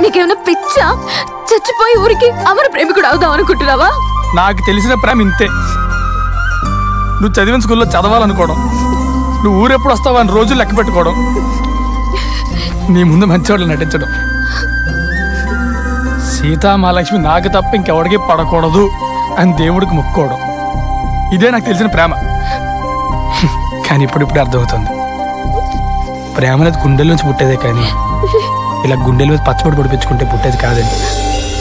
నీకేమైనా పిచ్చా చచ్చిపోయి ఊరికి అమర ప్రేమికుడు అవుదాం అనుకుంటున్నావా నాకు తెలిసిన ప్రేమ ఇంతే నువ్వు చదివిన స్కూల్లో చదవాలనుకోవడం నువ్వు ఊరెప్పుడు వస్తావా అని రోజులు లెక్క పెట్టుకోవడం నీ ముందు మంచివాళ్ళు నటించడం సీతా మహాలక్ష్మి నాకు తప్ప ఇంకెవడికి పడకూడదు అని దేవుడికి మొక్కుకోవడం ఇదే నాకు తెలిసిన ప్రేమ కానీ ఇప్పుడిప్పుడు అర్థమవుతుంది ప్రేమ అనేది గుండెల నుంచి పుట్టేదే కానీ ఇలా గుండెల మీద పచ్చబడి పొడిపించుకుంటే పుట్టేది కాదని